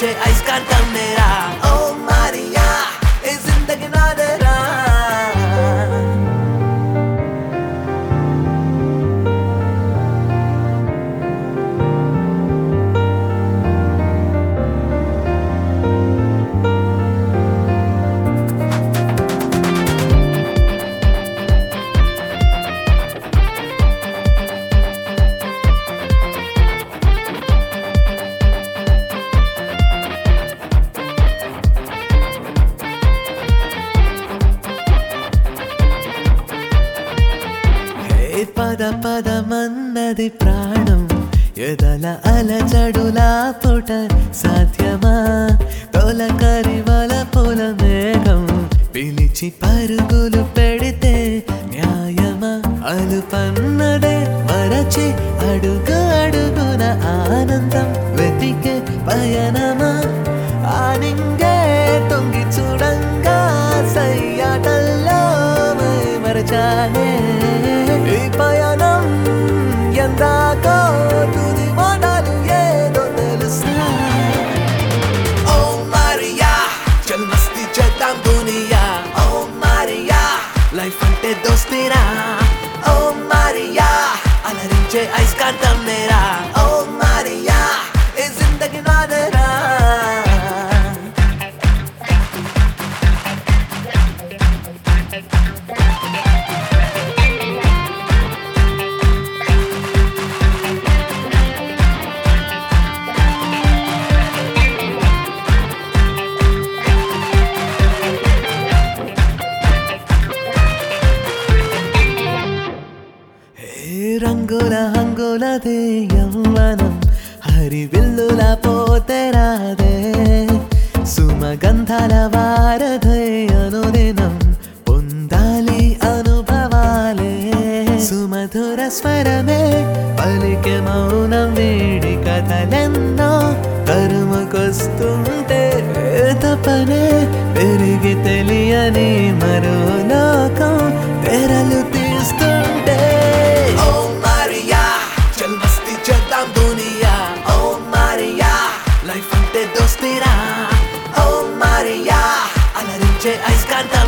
అలరించే ఐస్కాంతం నేరా ఓ మారియా ఏ జిందగీ నాదరా హే పద పదమన్నది ప్రాణం ఎదల అలజడులా పుట సాధ్యమా తొలకరి వల పొల మేఘం పిలిచి పరుగులు పెడితే న్యాయమా అలుపన్నదే మరచి అడుగు అడుగున ఆనందం వెతికే పయనమా ఆనింగే తొంగి చూడంగా సయ్యాటల్లో మై మరచానే ఈ పయనం ఎందాకో తుది మాటలు ఏదో తెలుసా ఓ మారియా చల్ మస్తి చేద్దాం దునియా ఓ మారియా లైఫ్ అంటే దోస్తీరా ఓ మారియా అలరించే ఐస్కాంతం నేరా ఓ మారియా ఏ జిందగీ నాదరా హే రంగుల హంగులదే యవ్వనం హరివిల్లుల పోతే రాదే సుమగంధాల వారధే అనుదినం పొందాలి అనుభవాలే సుమధుర స్వరమే పలికే మౌనం వీడి కథలెన్నో తరుముకొస్తుంటే తపనే పెరిగి తెలియని మరో లోకం తెరలు తీస్తుంటే ఓ మారియా చల్ మస్తి చేద్దాం దునియా ఓ మారియా లైఫ్ అంటే దోస్తీరా ఓ మారియా అలరించే ఐస్కాంతం